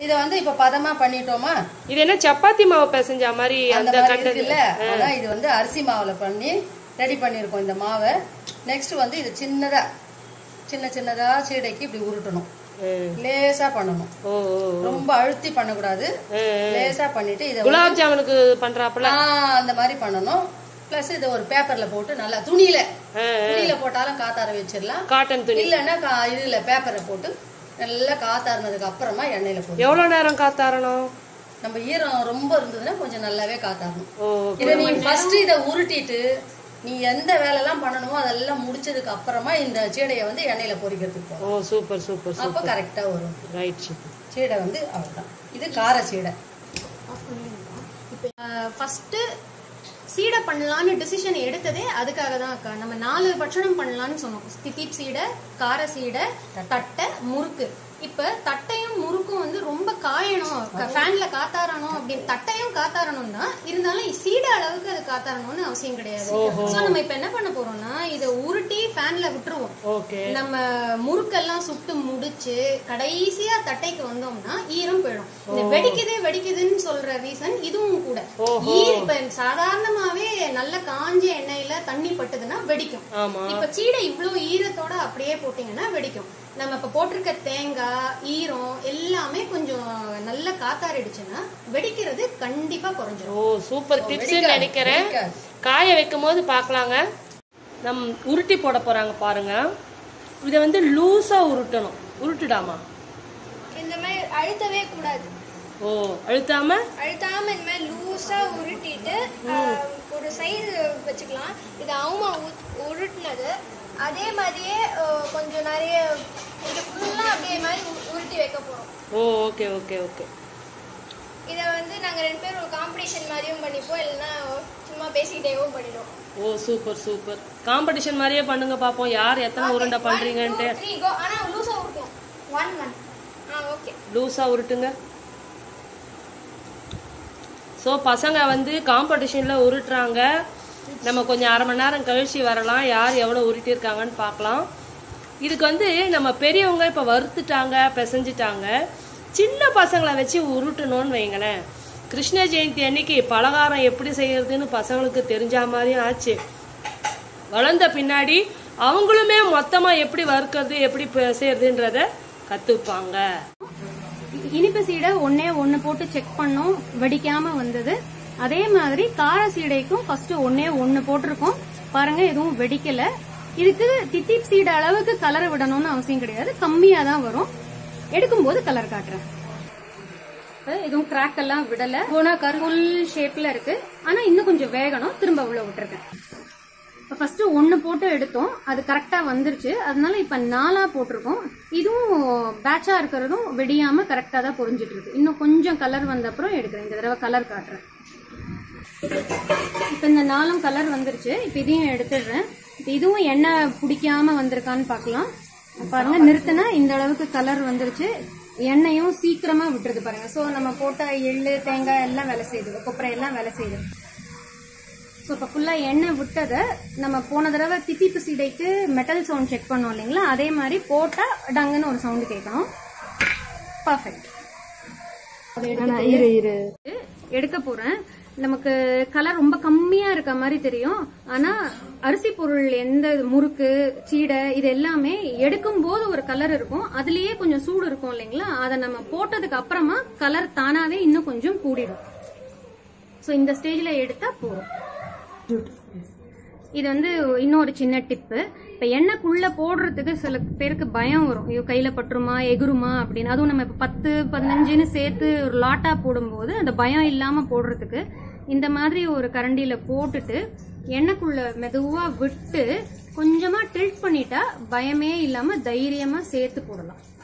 இதை வந்து இப்ப பதமா பண்ணிட்டோமா இது என்ன சப்பாத்தி மாவு பிசைஞ்ச மாதிரி அந்த அந்த மாதிரி கண்டது இருக்குல்ல அதான் இது வந்து அரிசி மாவுல பண்ணி ரெடி பண்ணியிருக்கோம் இந்த மாவை நெக்ஸ்ட் வந்து இது சின்னதா சின்ன சின்னதா சீடைக்கு இப்படி உருட்டணும் லேசா பண்ணணும் ஓ ஓ ரொம்ப அழுத்தி பண்ணக்கூடாது லேசா பண்ணிட்டு இதை குலாப் ஜாமுனுக்கு பண்றாப்புல ஆ, அந்த மாதிரி பண்ணணும் பிளஸ் இதை ஒரு பேப்பர்ல போட்டு நல்லா துணியில துணியில போட்டாலும் காத்தார வச்சிடலாம் காட்டன் துணி இல்லைன்னா கா- இதுல பேப்பர்ல போட்டு நல்லா காத்தாருனதுக்கு அப்புறமா எண்ணெயில போடணும் எவ்வளவு நேரம் காத்தாரணும் நம்ம ஈரம் ரொம்ப இருந்ததுன்னா கொஞ்சம் நல்லாவே காத்தாரணும் ஓ இதை நீ ஃபர்ஸ்ட் இதை உருட்டிட்டு நீ எந்த வேலைலாம் பண்ணணுமோ அதெல்லாம் முடிச்சதுக்கு அப்புறமா இந்த சீடையை வந்து எண்ணெயில பொரிக்கிறதுக்கு போகும் ஓ சூப்பர் சூப்பர் அப்போ கரெக்டா வரும் ரைட் சூப்பர் சீடை வந்து அவ்வளவுதான் இது கார சீடை ஃபஸ்ட்டு சீடை பண்ணலான்னு டிசிஷன் எடுத்ததே அதுக்காக தான் அக்கா நம்ம நாலு பட்சணம் பண்ணலான்னு சொன்னோம் தித்தீப் சீடை கார சீடை தட்டை முறுக்கு இப்ப தட்டையும் முறுக்கும் வந்து ரொம்ப காயணும் ஃபேன்ல காத்தாரணும் அப்படின்னு தட்டையும் காத்தாரணும் தான் இருந்தாலும் சீடை அளவுக்கு அது காத்தாரணும்னு அவசியம் கிடையாது சோ நம்ம இப்ப என்ன பண்ண போறோம்னா இதை உருட்டி ஃபேன்ல விட்டுருவோம் ஓகே நம்ம முறுக்கெல்லாம் சுட்டு முடிச்சு கடைசியா தட்டைக்கு வந்தோம்னா ஈரம் போயிடும் இந்த வெடிக்குது வெடிக்குதுன்னு சொல்ற ரீசன் இதுவும் கூட ஈர இப்ப சாதாரணமாவே நல்ல காஞ்ச எண்ணெயில தண்ணி பட்டுதுன்னா வெடிக்கும் ஆமா இப்ப சீடை இவ்வளவு ஈரத்தோட அப்படியே போட்டீங்கன்னா வெடிக்கும் நம்ம இப்ப போட்டிருக்க தேங்காய் ஈரம் எல்லாமே கொஞ்சம் நல்ல காத்தாரிடுச்சுன்னா வெடிக்கிறது கண்டிப்பா குறைஞ்சிரும் ஓ சூப்பர் டிப்ஸ் நினைக்கிறேன் வெடிக்காது. காய வைக்கும் போது பார்க்கலாங்க நம் உருட்டி போட போறாங்க பாருங்க இதை வந்து லூஸா உருட்டணும் உருட்டுடாமா இந்த மாதிரி அழுத்தவே கூடாது ஓ அழுத்தாம அழுத்தாம இந்த மாதிரி லூஸா உருட்டிட்டு ஆஹ், ஒரு சைஸ் வச்சுக்கலாம் இது அவுமா உருட்டினது அதே மாதிரியே ஆஹ், கொஞ்சம் நிறைய இது ஃபுல்லா அப்படியே மாதிரி உ- உருட்டி வைக்க போறோம் ஓ ஓகே ஓகே ஓகே இதை வந்து நாங்க ரெண்டு பேரும் ஒரு காம்படிஷன் மாதிரியும் பண்ணிப்போம் இல்லைன்னா சும்மா பேசிக்கிட்டேவும் பண்ணிடுவோம் ஓ சூப்பர் சூப்பர் காம்படிஷன் மாதிரியே பண்ணுங்க பாப்போம் யார் எத்தனை உருண்டை பண்றீங்கன்ட்டு த்ரீ கோ ஆனா லூஸா உருட்டும் ஒன் ஒன் ஆ ஓகே லூஸா உருட்டுங்க ஸோ பசங்க வந்து காம்படிஷன்ல உருட்டுறாங்க நம்ம கொஞ்சம் அரை மணி நேரம் கழிச்சு வரலாம் யார் எவ்வளோ உருட்டியிருக்காங்கன்னு பார்க்கலாம் இதுக்கு வந்து நம்ம பெரியவங்க இப்போ வறுத்துட்டாங்க பிசைஞ்சிட்டாங்க சின்ன பசங்களை வச்சு உருட்டணும்னு வைங்களேன் கிருஷ்ண ஜெயந்தி அன்னைக்கு பலகாரம் எப்படி செய்யறதுன்னு பசங்களுக்கு தெரிஞ்ச மாதிரியும் ஆச்சு வளர்ந்த பின்னாடி அவங்களுமே மொத்தமாக எப்படி வறுக்கிறது எப்படி செய்யறதுன்றத கற்றுப்பாங்க இனிப்பு சீடை ஒன்னே ஒன்னு போட்டு செக் பண்ணோம் வெடிக்காம வந்தது அதே மாதிரி கார சீடைக்கும் ஃபர்ஸ்ட் ஒன்னே ஒன்னு போட்டிருக்கோம் பாருங்க எதுவும் வெடிக்கல இதுக்கு தித்திப் சீடை அளவுக்கு கலர் விடணும்னு அவசியம் கிடையாது கம்மியா தான் வரும் எடுக்கும்போது கலர் காட்டுறேன் இப்ப எதுவும் கிராக் எல்லாம் விடல போனா கருகுல் ஷேப்ல இருக்கு ஆனா இன்னும் கொஞ்சம் வேகணும் திரும்ப உள்ள விட்டுருக்கேன் இப்போ ஃபர்ஸ்ட் ஒன்று போட்டு எடுத்தோம் அது கரெக்டாக வந்துருச்சு அதனால இப்போ நாலா போட்டிருக்கோம் இதுவும் பேட்சா இருக்கிறதும் வெடியாம கரெக்டாக தான் பொரிஞ்சிட்டு இருக்கு இன்னும் கொஞ்சம் கலர் வந்த அப்புறம் எடுக்கிறேன் இந்த தடவை கலர் காட்டுறேன் இப்போ இந்த நாலும் கலர் வந்துருச்சு இப்போ இதையும் எடுத்துடுறேன் இப்போ இதுவும் எண்ணெய் பிடிக்காம வந்திருக்கான்னு பார்க்கலாம் பாருங்க நிறுத்தினா இந்த அளவுக்கு கலர் வந்துருச்சு எண்ணெயும் சீக்கிரமா விட்டுருது பாருங்க ஸோ நம்ம போட்ட எள்ளு தேங்காய் எல்லாம் வேலை செய்யுது கொப்பரை எல்லாம் வேலை செய்யுது ஸோ இப்போ ஃபுல்லாக எண்ணெய் விட்டதை நம்ம போன தடவை தித்திப்பு சீடைக்கு மெட்டல் சவுண்ட் செக் பண்ணோம் இல்லைங்களா அதே மாதிரி போட்டால் டங்குன்னு ஒரு சவுண்டு கேட்கணும் பர்ஃபெக்ட் எடுக்க போறேன் நமக்கு கலர் ரொம்ப கம்மியா இருக்க மாதிரி தெரியும் ஆனா அரிசி பொருள் எந்த முறுக்கு சீடை இது எல்லாமே எடுக்கும் போது ஒரு கலர் இருக்கும் அதுலயே கொஞ்சம் சூடு இருக்கும் இல்லைங்களா அதை நம்ம போட்டதுக்கு அப்புறமா கலர் தானாவே இன்னும் கொஞ்சம் கூடிடும் ஸோ இந்த ஸ்டேஜ்ல எடுத்தா போதும் இது வந்து இன்னொரு சின்ன டிப்பு இப்ப எண்ணெய்க்குள்ள போடுறதுக்கு சில பேருக்கு பயம் வரும் ஐயோ கையில பட்டுருமா எகுருமா அப்படின்னு அதுவும் நம்ம இப்ப பத்து பதினஞ்சுன்னு சேர்த்து ஒரு லாட்டா போடும்போது அந்த பயம் இல்லாம போடுறதுக்கு இந்த மாதிரி ஒரு கரண்டியில போட்டுட்டு எண்ணெய்க்குள்ள மெதுவா விட்டு கொஞ்சமா டில்ட் பண்ணிட்டா பயமே இல்லாம தைரியமா சேர்த்து போடலாம்